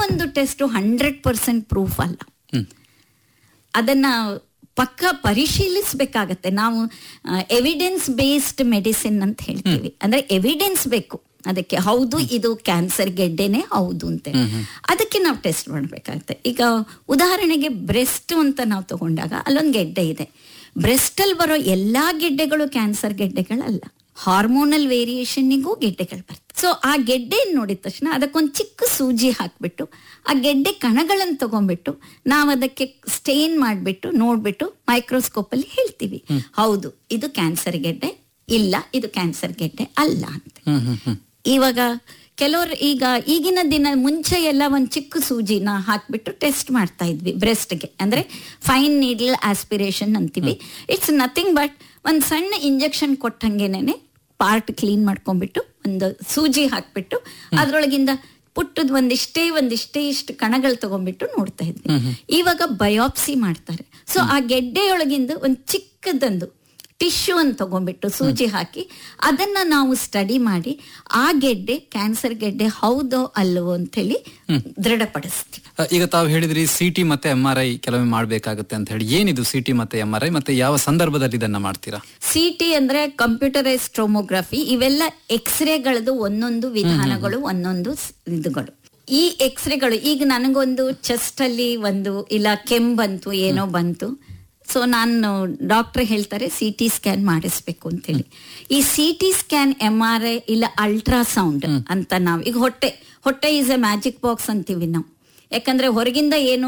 ಪ್ರತಿಯೊಂದು test hundred percent proof ಅಲ್ಲ ಅದನ್ನ ಪಕ್ಕ ಪರಿಶೀಲಿಸಬೇಕಾಗತ್ತೆ ನಾವು ಎವಿಡೆನ್ಸ್ ಬೇಸ್ಡ್ ಮೆಡಿಸಿನ್ ಅಂತ ಹೇಳ್ತೀವಿ ಅಂದ್ರೆ ಎವಿಡೆನ್ಸ್ ಬೇಕು ಅದಕ್ಕೆ ಹೌದು ಇದು ಕ್ಯಾನ್ಸರ್ ಗೆಡ್ಡೆನೆ ಹೌದು ಅಂತ ಅದಕ್ಕೆ ನಾವು ಟೆಸ್ಟ್ ಮಾಡಬೇಕಾಗತ್ತೆ ಈಗ ಉದಾಹರಣೆಗೆ ಬ್ರೆಸ್ಟ್ ಅಂತ ನಾವು ತಗೊಂಡಾಗ ಅಲ್ಲೊಂದು ಗೆಡ್ಡೆ ಇದೆ ಬ್ರೆಸ್ಟ್ ಅಲ್ಲಿ ಬರೋ ಎಲ್ಲಾ ಗೆಡ್ಡೆಗಳು ಕ್ಯಾನ್ಸರ್ ಗೆಡ್ಡೆಗಳಲ್ಲ ಹಾರ್ಮೋನಲ್ ವೇರಿಯೇಷನ್ನಿಗೂ ಗೆಡ್ಡೆಗಳು ಬರ್ತವೆ ಸೊ ಆ ಗೆಡ್ಡೆ ನೋಡಿದ ತಕ್ಷಣ ಅದಕ್ಕೊಂದು ಚಿಕ್ಕ ಸೂಜಿ ಹಾಕ್ಬಿಟ್ಟು ಆ ಗೆಡ್ಡೆ ಕಣಗಳನ್ನು ತಗೊಂಡ್ಬಿಟ್ಟು ನಾವು ಅದಕ್ಕೆ ಸ್ಟೇನ್ ಮಾಡಿಬಿಟ್ಟು ನೋಡ್ಬಿಟ್ಟು ಮೈಕ್ರೋಸ್ಕೋಪ್ ಅಲ್ಲಿ ಹೇಳ್ತೀವಿ ಹೌದು ಇದು ಕ್ಯಾನ್ಸರ್ ಗೆಡ್ಡೆ ಇಲ್ಲ ಇದು ಕ್ಯಾನ್ಸರ್ ಗೆಡ್ಡೆ ಅಲ್ಲ ಅಂತ ಇವಾಗ ಕೆಲವರು ಈಗ ಈಗಿನ ದಿನ ಮುಂಚೆ ಎಲ್ಲ ಒಂದ್ ಚಿಕ್ಕ ಸೂಜಿನ ಹಾಕ್ಬಿಟ್ಟು ಟೆಸ್ಟ್ ಮಾಡ್ತಾ ಇದ್ವಿ ಬ್ರೆಸ್ಟ್ಗೆ ಅಂದ್ರೆ ಫೈನ್ ನೀಡಲ್ ಆಸ್ಪಿರೇಷನ್ ಅಂತೀವಿ ಇಟ್ಸ್ ನಥಿಂಗ್ ಬಟ್ ಒಂದ್ ಸಣ್ಣ ಇಂಜೆಕ್ಷನ್ ಕೊಟ್ಟಂಗೆನೆ ಪಾರ್ಟ್ ಕ್ಲೀನ್ ಮಾಡ್ಕೊಂಡ್ಬಿಟ್ಟು ಒಂದು ಸೂಜಿ ಹಾಕ್ಬಿಟ್ಟು ಅದ್ರೊಳಗಿಂದ ಪುಟ್ಟದ್ ಒಂದಿಷ್ಟೇ ಒಂದಿಷ್ಟೇ ಇಷ್ಟು ಕಣಗಳು ತಗೊಂಡ್ಬಿಟ್ಟು ನೋಡ್ತಾ ಇದ್ವಿ ಇವಾಗ ಬಯಾಪ್ಸಿ ಮಾಡ್ತಾರೆ ಸೊ ಆ ಗೆಡ್ಡೆಯೊಳಗಿಂದ ಒಂದ್ ಚಿಕ್ಕದೊಂದು ಟಿಶ್ಯೂ ಅಂತ ತಗೊಂಡ್ಬಿಟ್ಟು ಸೂಜಿ ಹಾಕಿ ಅದನ್ನ ನಾವು ಸ್ಟಡಿ ಮಾಡಿ ಆ ಗೆಡ್ಡೆ ಕ್ಯಾನ್ಸರ್ ಗೆಡ್ಡೆ ಹೌದೋ ಅಲ್ಲವೋ ಅಂತೇಳಿ ದೃಢಪಡಿಸ್ತೀವಿ ಅ, ಈಗ ತಾವು ಹೇಳಿದ್ರಿ ಸಿ ಟಿ ಮತ್ತೆ ಎಂ ಆರ್ ಐ ಕೆಲವೊಮ್ಮೆ ಮಾಡ್ಬೇಕಾಗುತ್ತೆ ಅಂತ ಹೇಳಿ ಏನಿದು ಸಿ ಟಿ ಮತ್ತೆ ಎಂ ಆರ್ ಐ ಮತ್ತೆ ಯಾವ ಸಂದರ್ಭದಲ್ಲಿ ಇದನ್ನ ಮಾಡ್ತೀರಾ ಸಿ ಟಿ ಅಂದ್ರೆ ಕಂಪ್ಯೂಟರೈಸ್ ಟ್ರೋಮೋಗ್ರಫಿ ಇವೆಲ್ಲ ಎಕ್ಸ್ರೇಗಳದ್ದು ಒಂದೊಂದು ವಿಧಾನಗಳು ಒಂದೊಂದು ಸ್- ಇದುಗಳು ಈ ಎಕ್ಸ್ರೇಗಳು ಈಗ ನನಗೊಂದು ಚೆಸ್ಟ್ ಅಲ್ಲಿ ಒಂದು ಇಲ್ಲ ಕೆಮ್ಮು ಬಂತು ಏನೋ ಬಂತು ಸೊ ನಾನು ಡಾಕ್ಟರ್ ಹೇಳ್ತಾರೆ ಸಿ ಟಿ ಸ್ಕ್ಯಾನ್ ಮಾಡಿಸ್ಬೇಕು ಅಂತೇಳಿ ಈ C T scan M R I ಇಲ್ಲ ಅಲ್ಟ್ರಾಸೌಂಡ್ ಅಂತ ನಾವು ಈಗ ಹೊಟ್ಟೆ ಹೊಟ್ಟೆ ಈಸ್ ಎ ಮ್ಯಾಜಿಕ್ ಬಾಕ್ಸ್ ಅಂತೀವಿ ನಾವು ಯಾಕಂದ್ರೆ ಹೊರಗಿಂದ ಏನು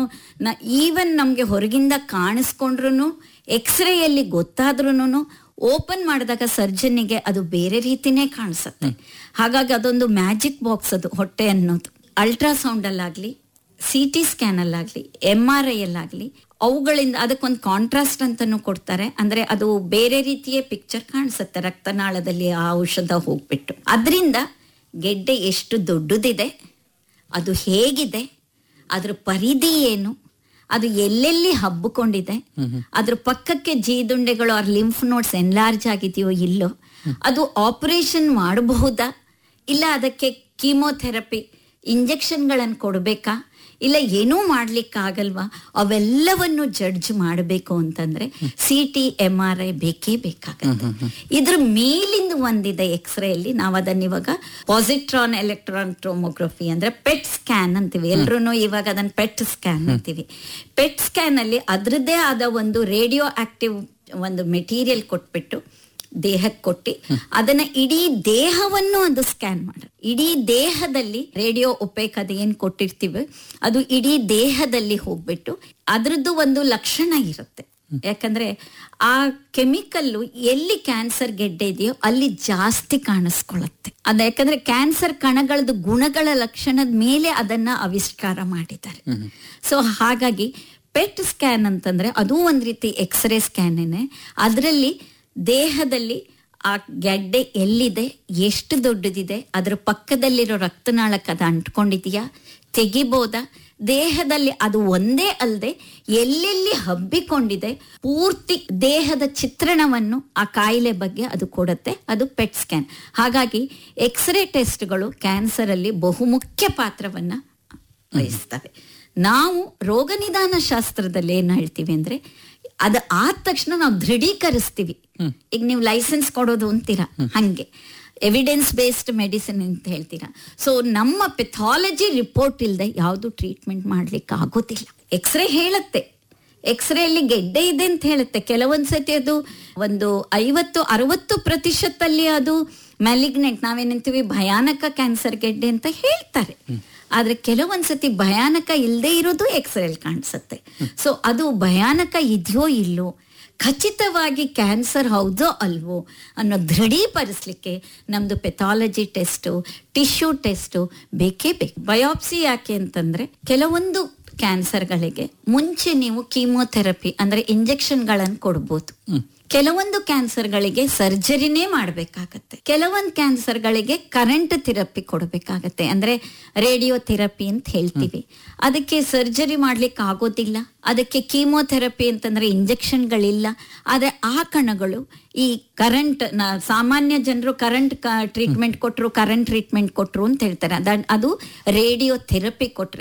ಈವನ್ ನಮ್ಗೆ ಹೊರಗಿಂದ ಕಾಣಿಸ್ಕೊಂಡ್ರು ಎಕ್ಸ್ರೇಯಲ್ಲಿ ಗೊತ್ತಾದ್ರೂ ಓಪನ್ ಮಾಡಿದಾಗ ಸರ್ಜನ್ನಿಗೆ ಅದು ಬೇರೆ ರೀತಿನೇ ಕಾಣಿಸುತ್ತೆ ಹಾಗಾಗಿ ಅದೊಂದು ಮ್ಯಾಜಿಕ್ ಬಾಕ್ಸ್ ಅದು ಹೊಟ್ಟೆ ಅನ್ನೋದು ಅಲ್ಟ್ರಾಸೌಂಡ್ ಅಲ್ಲಾಗ್ಲಿ ಸಿ ಟಿ ಸ್ಕ್ಯಾನ್ ಅಲ್ಲಾಗ್ಲಿ ಎಂ ಆರ್ ಐ ಅಲ್ಲಾಗ್ಲಿ ಅವುಗಳಿಂದ ಅದಕ್ಕೊಂದು ಕಾಂಟ್ರಾಸ್ಟ್ ಅಂತಾನು ಕೊಡ್ತಾರೆ ಅಂದ್ರೆ ಅದು ಬೇರೆ ರೀತಿಯ ಪಿಕ್ಚರ್ ಕಾಣಿಸುತ್ತೆ ರಕ್ತನಾಳದಲ್ಲಿ ಆ ಔಷಧ ಹೋಗ್ಬಿಟ್ಟು ಅದರಿಂದ ಗೆಡ್ಡೆ ಎಷ್ಟು ದೊಡ್ಡದಿದೆ ಅದು ಹೇಗಿದೆ ಅದ್ರ ಪರಿಧಿ ಏನು ಅದು ಎಲ್ಲೆಲ್ಲಿ ಹಬ್ಬಿಕೊಂಡಿದೆ ಅದ್ರ ಪಕ್ಕಕ್ಕೆ ಜೀದುಂಡೆಗಳು ಆರ್ ಲಿಂಫ್ ನೋಟ್ಸ್ ಎನ್ಲಾರ್ಜ್ ಆಗಿದೆಯೋ ಇಲ್ಲೋ ಅದು ಆಪರೇಷನ್ ಮಾಡಬಹುದಾ ಇಲ್ಲ ಅದಕ್ಕೆ ಕೀಮೋಥೆರಪಿ ಇಂಜೆಕ್ಷನ್ಗಳನ್ನು ಕೊಡಬೇಕಾ ಇಲ್ಲ ಏನೂ ಮಾಡ್ಲಿಕ್ಕಾಗಲ್ವಾ ಅವೆಲ್ಲವನ್ನು ಜಡ್ಜ್ ಮಾಡಬೇಕು ಅಂತಂದ್ರೆ C T M R I ಬೇಕೇ ಬೇಕಾಗತ್ತೆ ಇದ್ರ ಮೇಲಿಂದ ಒಂದಿದೆ ಎಕ್ಸ್ರೇ ಅಲ್ಲಿ ನಾವು ಅದನ್ನ ಇವಾಗ ಪಾಸಿಟ್ರಾನ್ ಎಲೆಕ್ಟ್ರಾನ್ ಟೋಮೋಗ್ರಫಿ ಅಂದ್ರೆ ಪೆಟ್ ಸ್ಕ್ಯಾನ್ ಅಂತೀವಿ ಎಲ್ರು ಇವಾಗ ಅದನ್ನ ಪೆಟ್ ಸ್ಕ್ಯಾನ್ ಅಂತೀವಿ ಪೆಟ್ ಸ್ಕ್ಯಾನ್ ಅಲ್ಲಿ ಅದ್ರದ್ದೇ ಆದ ಒಂದು ರೇಡಿಯೋ ಆಕ್ಟಿವ್ ಒಂದು ಮೆಟೀರಿಯಲ್ ಕೊಟ್ಬಿಟ್ಟು ದೇಹಕ್ಕೆ ಕೊಟ್ಟಿ ಅದನ್ನ ಇಡೀ ದೇಹವನ್ನು ಅದು ಸ್ಕ್ಯಾನ್ ಮಾಡ ಇಡೀ ದೇಹದಲ್ಲಿ ರೇಡಿಯೋ ಒಪೇಕ್ ಅದು ಏನ್ ಕೊಟ್ಟಿರ್ತೀವಿ ಅದು ಇಡೀ ದೇಹದಲ್ಲಿ ಹೋಗ್ಬಿಟ್ಟು ಅದ್ರದ್ದು ಒಂದು ಲಕ್ಷಣ ಇರುತ್ತೆ ಯಾಕಂದ್ರೆ ಆ ಕೆಮಿಕಲ್ಲು ಎಲ್ಲಿ ಕ್ಯಾನ್ಸರ್ ಗೆಡ್ಡೆ ಇದೆಯೋ ಅಲ್ಲಿ ಜಾಸ್ತಿ ಕಾಣಿಸ್ಕೊಳ್ಳುತ್ತೆ ಅದ ಯಾಕಂದ್ರೆ ಕ್ಯಾನ್ಸರ್ ಕಣಗಳದ್ದು ಗುಣಗಳ ಲಕ್ಷಣದ ಮೇಲೆ ಅದನ್ನ ಆವಿಷ್ಕಾರ ಮಾಡಿದ್ದಾರೆ ಸೊ ಹಾಗಾಗಿ ಪೆಟ್ ಸ್ಕ್ಯಾನ್ ಅಂತಂದ್ರೆ ಅದು ಒಂದ್ ರೀತಿ ಎಕ್ಸ್ರೇ ಸ್ಕ್ಯಾನೇನೆ ಅದರಲ್ಲಿ ದೇಹದಲ್ಲಿ ಆ ಗೆಡ್ಡೆ ಎಲ್ಲಿದೆ ಎಷ್ಟು ದೊಡ್ಡದಿದೆ ಅದ್ರ ಪಕ್ಕದಲ್ಲಿರೋ ರಕ್ತನಾಳಕ್ಕೆ ಅದು ಅಂಟ್ಕೊಂಡಿದೆಯಾ ತೆಗಿಬೋದಾ ದೇಹದಲ್ಲಿ ಅದು ಒಂದೇ ಅಲ್ಲದೆ ಎಲ್ಲೆಲ್ಲಿ ಹಬ್ಬಿಕೊಂಡಿದೆ ಪೂರ್ತಿ ದೇಹದ ಚಿತ್ರಣವನ್ನು ಆ ಕಾಯಿಲೆ ಬಗ್ಗೆ ಅದು ಕೊಡುತ್ತೆ ಅದು ಪೆಟ್ ಸ್ಕ್ಯಾನ್ ಹಾಗಾಗಿ ಎಕ್ಸ್ರೇ ಟೆಸ್ಟ್ಗಳು ಕ್ಯಾನ್ಸರ್ ಅಲ್ಲಿ ಬಹುಮುಖ್ಯ ಪಾತ್ರವನ್ನ ವಹಿಸ್ತವೆ ನಾವು ರೋಗ ನಿದಾನ ಶಾಸ್ತ್ರದಲ್ಲಿ ಏನ್ ಹೇಳ್ತೀವಿ ಅಂದ್ರೆ ಅದು ಆದ ತಕ್ಷಣ ನಾವು ದೃಢೀಕರಿಸ್ತೀವಿ ಈಗ ನೀವು ಲೈಸೆನ್ಸ್ ಕೊಡೋದು ಅಂತೀರಾ ಹಂಗೆ ಎವಿಡೆನ್ಸ್ ಬೇಸ್ಡ್ ಮೆಡಿಸಿನ್ ಅಂತ ಹೇಳ್ತೀರಾ ಸೊ ನಮ್ಮ ಪೆಥಾಲಜಿ ರಿಪೋರ್ಟ್ ಇಲ್ಲದೆ ಯಾವುದು ಟ್ರೀಟ್ಮೆಂಟ್ ಮಾಡ್ಲಿಕ್ಕೆ ಆಗೋದಿಲ್ಲ ಎಕ್ಸ್ರೇ ಹೇಳುತ್ತೆ ಎಕ್ಸ್ರೇ ಅಲ್ಲಿ ಗೆಡ್ಡೆ ಇದೆ ಅಂತ ಹೇಳುತ್ತೆ ಕೆಲವೊಂದ್ಸತಿ ಅದು ಒಂದು ಐವತ್ತು ಅರವತ್ತು ಪ್ರತಿಶತಲ್ಲಿ ಅದು ಮ್ಯಾಲಿಗ್ನೆಂಟ್ ನಾವೇನಂತೀವಿ ಭಯಾನಕ ಕ್ಯಾನ್ಸರ್ ಗೆಡ್ಡೆ ಅಂತ ಹೇಳ್ತಾರೆ ಆದ್ರೆ ಕೆಲವೊಂದ್ಸತಿ ಭಯಾನಕ ಇಲ್ಲದೆ ಇರೋದು ಎಕ್ಸ್ರೇ ಅಲ್ಲಿ ಕಾಣಿಸುತ್ತೆ ಸೊ ಅದು ಭಯಾನಕ ಇದೆಯೋ ಇಲ್ಲೋ ಖಚಿತವಾಗಿ ಕ್ಯಾನ್ಸರ್ ಹೌದೋ ಅಲ್ವೋ ಅನ್ನೋ ದೃಢೀಪಡಿಸ್ಲಿಕ್ಕೆ ನಮ್ದು ಪೆಥಾಲಜಿ ಟೆಸ್ಟು ಟಿಶ್ಯೂ ಟೆಸ್ಟು ಬೇಕೇ ಬೇಕು ಬಯಾಪ್ಸಿ ಯಾಕೆ ಅಂತಂದ್ರೆ ಕೆಲವೊಂದು ಕ್ಯಾನ್ಸರ್ಗಳಿಗೆ ಮುಂಚೆ ನೀವು ಕೀಮೋಥೆರಪಿ ಅಂದ್ರೆ ಇಂಜೆಕ್ಷನ್ಗಳನ್ನು ಕೊಡ್ಬೋದು ಕೆಲವೊಂದು ಕ್ಯಾನ್ಸರ್ಗಳಿಗೆ ಸರ್ಜರಿನೇ ಮಾಡಬೇಕಾಗತ್ತೆ ಕೆಲವೊಂದು ಕ್ಯಾನ್ಸರ್ಗಳಿಗೆ ಕರೆಂಟ್ ಥೆರಪಿ ಕೊಡಬೇಕಾಗತ್ತೆ ಅಂದ್ರೆ ರೇಡಿಯೋ ಥೆರಪಿ ಅಂತ ಹೇಳ್ತೀವಿ ಅದಕ್ಕೆ ಸರ್ಜರಿ ಮಾಡ್ಲಿಕ್ಕೆ ಆಗೋದಿಲ್ಲ ಅದಕ್ಕೆ ಕೀಮೋಥೆರಪಿ ಅಂತಂದ್ರೆ ಇಂಜೆಕ್ಷನ್ಗಳಿಲ್ಲ ಆದ್ರೆ ಆ ಕಣಗಳು ಈ ಕರೆಂಟ್ ಸಾಮಾನ್ಯ ಜನರು ಕರೆಂಟ್ ಟ್ರೀಟ್ಮೆಂಟ್ ಕೊಟ್ಟರು ಕರೆಂಟ್ ಟ್ರೀಟ್ಮೆಂಟ್ ಕೊಟ್ರು ಅಂತ ಹೇಳ್ತಾರೆ ಅದ- ಅದು ರೇಡಿಯೋ ಥೆರಪಿ ಕೊಟ್ರೆ